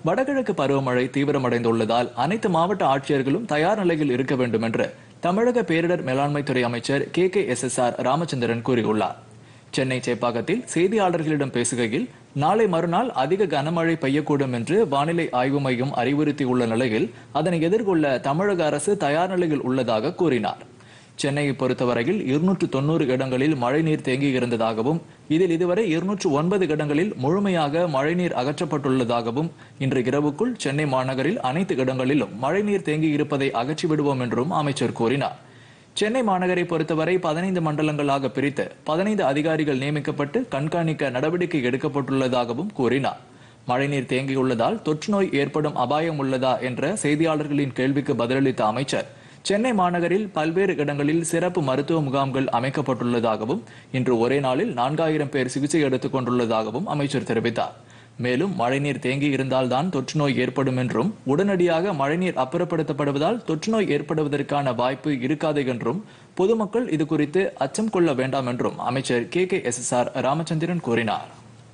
வடகிழக்கு பருவமழை தீவிரமடைந்துள்ளதால் அனைத்து மாவட்ட ஆட்சியர்களும் தயார் நிலையில் இருக்க வேண்டும் என்று தமிழக பேரிடர் மேலாண்மை துறை அமைச்சர் K K S S R Ramachandran கூறியுள்ளார் சென்னை சேப்பாக்கத்தில் செய்தியாளர்களிடம் பேசுகையில் நாளை மறுநாள் அதிக கனமழை பெய்யக்கூடும் என்று வானிலை ஆய்வு மையம் அறிவுறுத்தியுள்ள நிலையில் அதனை எதிர்கொள்ள தமிழக அரசு தயார் நிலையில் உள்ளதாக கூறினார் சென்னையை பொறுத்தவரையில் இருநூற்று தொண்ணூறு இடங்களில் மழைநீர் தேங்கி இருந்ததாகவும் இதில் இதுவரை இருநூற்று ஒன்பது இடங்களில் முழுமையாக மழைநீர் அகற்றப்பட்டுள்ளதாகவும் இன்று இரவுக்குள் சென்னை மாநகரில் அனைத்து இடங்களிலும் மழைநீர் தேங்கி இருப்பதை அகற்றிவிடுவோம் என்றும் அமைச்சர் கூறினார் சென்னை மாநகரை பொறுத்தவரை பதினைந்து மண்டலங்களாக பிரித்து பதினைந்து அதிகாரிகள் நியமிக்கப்பட்டு கண்காணிக்க நடவடிக்கை எடுக்கப்பட்டுள்ளதாகவும் கூறினார் மழைநீர் தேங்கியுள்ளதால் தொற்றுநோய் ஏற்படும் அபாயம் உள்ளதா என்ற செய்தியாளர்களின் கேள்விக்கு பதிலளித்த அமைச்சர் சென்னை மாநகரில் பல்வேறு இடங்களில் சிறப்பு மருத்துவ முகாம்கள் அமைக்கப்பட்டுள்ளதாகவும் இன்று ஒரே நாளில் நான்காயிரம் பேர் சிகிச்சை எடுத்துக் கொண்டுள்ளதாகவும் அமைச்சர் தெரிவித்தார் மேலும் மழைநீர் தேங்கி இருந்தால்தான் தொற்றுநோய் ஏற்படும் என்றும் உடனடியாக மழைநீர் அப்புறப்படுத்தப்படுவதால் தொற்றுநோய் ஏற்படுவதற்கான வாய்ப்பு இருக்காது என்றும் பொதுமக்கள் இது குறித்து அச்சம் கொள்ள வேண்டாம் என்றும் அமைச்சர் K K S S R Ramachandran கூறினார்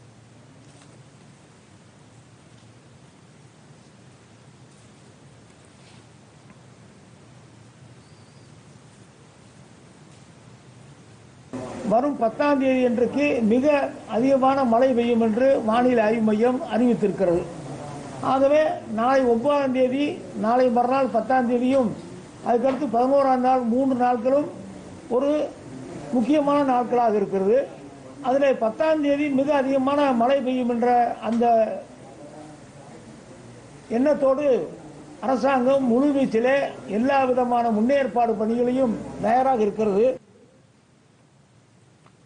வரும் பத்தாம் தேதி அன்றைக்கு மிக அதிகமான மழை பெய்யும் என்று வானிலை ஆய்வு மையம் அறிவித்திருக்கிறது ஆகவே நாளை ஒன்பதாம் தேதி நாளை மறுநாள் பத்தாம் தேதியும் அதுக்கடுத்து பதினோராம் நாள் மூன்று நாட்களும் ஒரு முக்கியமான நாட்களாக இருக்கிறது அதில் பத்தாம் தேதி மிக அதிகமான மழை பெய்யும் என்ற அந்த எண்ணத்தோடு அரசாங்கம் முழுவீச்சிலே எல்லா விதமான முன்னேற்பாடு பணிகளையும் தயாராக இருக்கிறது